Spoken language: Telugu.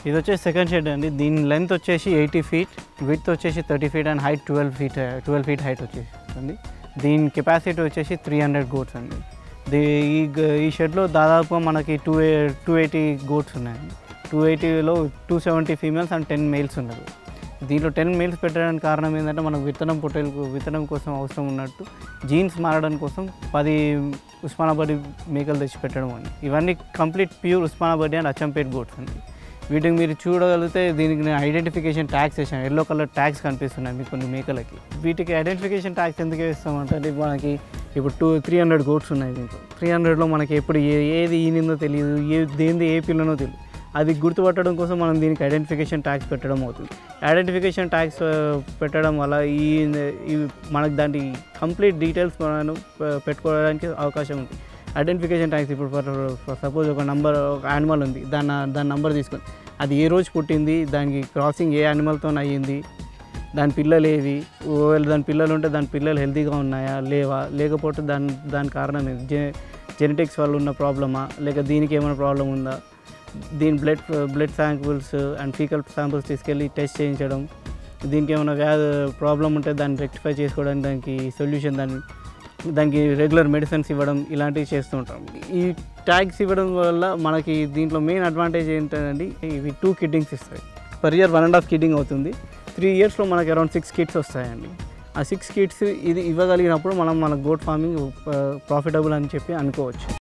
ఇది వచ్చేసి సెకండ్ షెడ్ అండి దీని లెంత్ వచ్చేసి ఎయిటీ ఫీట్ విత్ వచ్చేసి thirty feet and height twelve feet twelve feet height వచ్చేసి అండి దీని కెపాసిటీ వచ్చేసి త్రీ హండ్రెడ్ గోట్స్ అండి దీ ఈ గ- ఈ షెడ్లో దాదాపు మనకి టూ టూ ఎయిటీ గోట్స్ ఉన్నాయండి టూ ఎయిటీలో two seventy females and ten males ఉన్నారు దీంట్లో టెన్ మేల్స్ పెట్టడానికి కారణం ఏంటంటే మనకు విత్తనం పొట్టేలకు విత్తనం కోసం అవసరం ఉన్నట్టు జీన్స్ మారడం కోసం పది ఉస్మానాబాద్ మేకలు తెచ్చి పెట్టడం అండి ఇవన్నీ complete pure Osmanabad and Achampet goats అండి వీటికి మీరు చూడగలిగితే దీనికి నేను ఐడెంటిఫికేషన్ ట్యాగ్స్ వేసాను ఎల్లో కలర్ ట్యాగ్స్ కనిపిస్తున్నాయి మీకు కొన్ని మేకలకి వీటికి ఐడెంటిఫికేషన్ ట్యాగ్స్ ఎందుకు వేస్తామంటే అంటే మనకి ఇప్పుడు టూ త్రీ హండ్రెడ్ గోట్స్ ఉన్నాయి దీంట్లో త్రీ హండ్రెడ్లో మనకి ఎప్పుడు ఏ ఏది ఈనిందో తెలియదు ఏ దేనిది ఏ పిల్లనో తెలియదు అది గుర్తుపట్టడం కోసం మనం దీనికి ఐడెంటిఫికేషన్ ట్యాగ్స్ పెట్టడం అవుతుంది ఐడెంటిఫికేషన్ ట్యాగ్స్ పెట్టడం వల్ల ఈ ఈ మనకు దాని కంప్లీట్ డీటెయిల్స్ మనం పె- పెట్టుకోవడానికి అవకాశం ఉంది ఐడెంటిఫికేషన్ ట్యాగ్స్ ఇప్పుడు ఫర్ సపోజ్ ఒక నంబర్ ఒక యానిమల్ ఉంది దాని దాని నంబర్ తీసుకొని అది ఏ రోజు పుట్టింది దానికి క్రాసింగ్ ఏ యానిమల్తో అయ్యింది దాని పిల్లలు ఏవి ఒకవేళ దాని పిల్లలు ఉంటే దాని పిల్లలు హెల్తీగా ఉన్నాయా లేవా లేకపోతే దాని దాని కారణం ఏంది జె జెనెటిక్స్ వల్ల ఉన్న ప్రాబ్లమా లేక దీనికి ఏమైనా ప్రాబ్లం ఉందా దీని blood blood samples and faecal samples తీసుకెళ్ళి టెస్ట్ చేయించడం దీనికి ఏమైనా వ్యాధి ప్రాబ్లం ఉంటే దాన్ని రెక్టిఫై చేసుకోవడానికి దానికి సొల్యూషన్ దాన్ని దానికి రెగ్యులర్ మెడిసిన్స్ ఇవ్వడం ఇలాంటివి చేస్తూ ఉంటాం ఈ ట్యాగ్స్ ఇవ్వడం వల్ల మనకి దీంట్లో మెయిన్ అడ్వాంటేజ్ ఏంటంటే ఇవి టూ కిడ్డింగ్స్ ఇస్తాయి per year one and half kidding అవుతుంది త్రీ ఇయర్స్లో మనకి అరౌండ్ సిక్స్ కిడ్స్ వస్తాయండి ఆ సిక్స్ కిడ్స్ ఇది ఇవ్వగలిగినప్పుడు మనం మన గోట్ ఫార్మింగ్ ప్రాఫిటబుల్ అని చెప్పి అనుకోవచ్చు